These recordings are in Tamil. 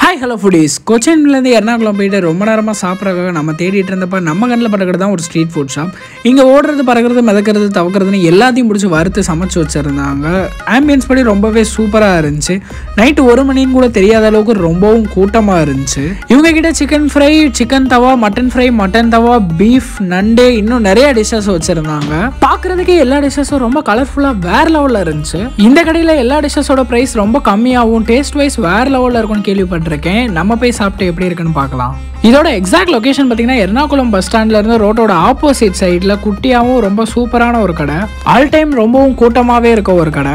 ஹாய் ஹலோ ஃபுடீஸ் கொச்சின்லேருந்து எர்ணாகுளம் போயிட்டு ரொம்ப நேரமாக சாப்பிட்றதுக்காக நம்ம தேடிட்டு இருந்தப்ப நம்ம கண்ணில் பறக்கிறது தான் ஒரு ஸ்ட்ரீட் ஃபுட் ஷாப் இங்கே ஓடுறது பறக்கிறது மிதக்கிறது தவக்கிறதுன்னு எல்லாத்தையும் பிடிச்சி வறுத்து சமைச்சு வச்சுருந்தாங்க ஆம்பியன்ஸ் படி ரொம்பவே சூப்பராக இருந்துச்சு நைட்டு ஒரு மணின்னு கூட தெரியாத அளவுக்கு ரொம்பவும் கூட்டமாக இருந்துச்சு இவங்க கிட்ட chicken fry chicken tawa mutton fry mutton tawa beef நண்டு இன்னும் நிறைய டிஷ்ஷஸ் வச்சுருந்தாங்க பார்க்குறதுக்கே எல்லா டிஷ்ஷஸும் ரொம்ப கலர்ஃபுல்லாக வேற லெவலில் இருந்துச்சு இந்த கடையில் எல்லா டிஷ்ஷஸோட ப்ரைஸ் ரொம்ப கம்மியாகவும் டேஸ்ட் வைஸ் வேற லெவலில் இருக்கும்னு கேள்விப்பட்டிருக்கேன் நம்ம போய் சாப்பிட்டு எப்படி இருக்குன்னு பார்க்கலாம் இதோட எக்ஸாக்ட் லொகேஷன் பார்த்தீங்கன்னா எர்ணாகுளம் பஸ் ஸ்டாண்ட்ல இருந்து ரோட்டோட ஆப்போசிட் சைடில் குட்டியாகவும் ரொம்ப சூப்பரான ஒரு கடை ஆல் டைம் ரொம்பவும் கூட்டமாகவே இருக்க ஒரு கடை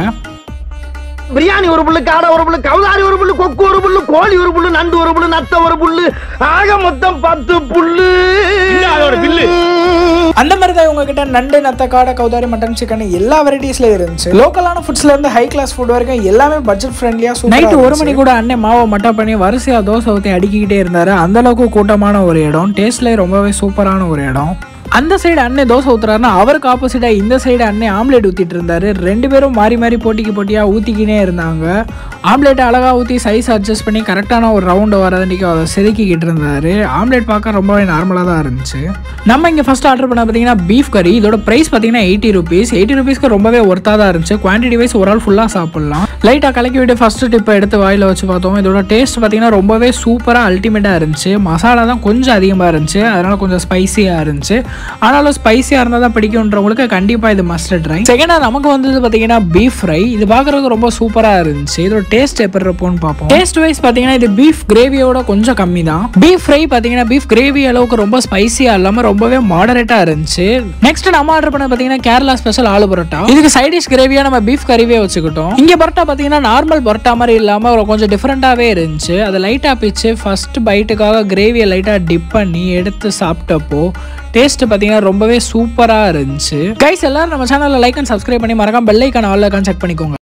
பிரியாணி ஒரு புல்லு காடை ஒரு புல்லு கவுதாரி ஒரு புல்லு கொக்கு ஒரு புல்லு கோழி ஒரு புல்லு நண்டு ஒரு புல்லு நத்த ஒரு புல்லு ஆக மொத்தம் பத்து புல்லு அதோட பில்லு. அந்த மாதிரி தான் உங்ககிட்ட நண்டு நத்த காடை கௌதாரி மட்டன் சிக்கன் எல்லா வெரைட்டிஸ்ல இருந்துச்சு லோக்கலான ஃபுட்ஸ்ல இருந்து ஹை கிளாஸ் ஃபுட் வரைக்கும் எல்லாமே பட்ஜெட் ஃப்ரெண்ட்லியா நைட்டு ஒரு மணி கூட அண்ணன் மாவை மட்டா பண்ணி வரிசையா தோசை ஊற்றி அடிக்கிட்டே இருந்தாரு அந்த அளவுக்கு கூட்டமான ஒரு இடம் டேஸ்ட்ல ரொம்பவே சூப்பரான ஒரு இடம் அந்த சைடு அண்ணன் தோசை ஊத்துறாருன்னா அவருக்கு ஆப்போசிட்டா இந்த சைடு அண்ணன் ஆம்லேட் ஊத்திட்டு இருந்தாரு ரெண்டு பேரும் மாறி மாறி போட்டிக்கு போட்டியா ஊத்திக்கினே இருந்தாங்க ஆம்லேட் அழகா ஊத்தி சைஸ் அட்ஜஸ்ட் பண்ணி கரெக்டான ஒரு ரவுண்டு வரதன்னைக்கு அதை செதுக்கிக்கிட்டு இருந்தாரு ஆம்லேட் பார்க்க ரொம்பவே நார்மலாக தான் இருந்துச்சு நம்ம இங்கே ஃபர்ஸ்ட் ஆர்டர் பண்ண பார்த்தீங்கன்னா பீஃப் கறி இதோட ப்ரைஸ் பார்த்தீங்கன்னா எயிட்டி ருபீஸ் எயிட்டி ருபீஸ்க்கு ரொம்பவே ஒர்த்தாக தான் இருந்துச்சு குவான்டிட்டி வைஸ் ஒரு ஆள் ஃபுல்லாக சாப்பிடலாம் லைட்டாக கலக்கி விட்டு ஃபர்ஸ்ட் டிப்பை எடுத்து வாயில் வச்சு பார்த்தோம் இதோட டேஸ்ட் பார்த்தீங்கன்னா ரொம்பவே சூப்பராக அல்டிமேட்டாக இருந்துச்சு மசாலா தான் கொஞ்சம் அதிகமாக இருந்துச்சு அதனால கொஞ்சம் ஸ்பைசியாக இருந்துச்சு ஆனாலும் ஸ்பைசியாக இருந்தால் தான் பிடிக்குன்றவங்களுக்கு கண்டிப்பாக இது மஸ்ட் ட்ரை செகண்டாக நமக்கு வந்தது பார்த்தீங்கன்னா பீஃப் ஃப்ரை இது பார்க்குறதுக்கு ரொம்ப சூப்பராக இருந்துச்சு இதோட டேஸ்ட் எப்படி இருப்போம்னு பார்ப்போம் டேஸ்ட் வைஸ் பார்த்தீங்கன்னா இது பீஃப் கிரேவியோட கொஞ்சம் கம்மி தான் பீஃப் ஃப்ரை பார்த்தீங்கன்னா பீஃப் கிரேவி அளவுக்கு ரொம்ப ஸ்பைசியாக இல்லாமல் ரொம்பவே மாடரேட்டாக இருந்துச்சு நெக்ஸ்ட் நம்ம ஆர்டர் பண்ண பார்த்தீங்கன்னா கேரளா ஸ்பெஷல் ஆலு பரோட்டா இதுக்கு சைடிஷ் கிரேவியாக நம்ம பீஃப் கறிவே வச்சுக்கிட்டோம் இங்கே பரோட்டா பார்த்தீங்கன்னா நார்மல் பரோட்டா மாதிரி இல்லாமல் ஒரு கொஞ்சம் டிஃப்ரெண்ட்டாகவே இருந்துச்சு அதை லைட்டாக பிச்சு ஃபர்ஸ்ட் பைட்டுக்காக கிரேவியை லைட்டாக டிப் பண்ணி எடுத்து சாப்பிட்டப்போ டேஸ்ட் பார்த்தீங்கன்னா ரொம்பவே சூப்பராக இருந்துச்சு கைஸ் எல்லாரும் நம்ம சேனலில் லைக் அண்ட் சப்ஸ்கிரைப் பண்ணி மறக்காம பெல் ஐக்கான ஆல் ஐக்கான் செக் பண்ணிக்கோங்க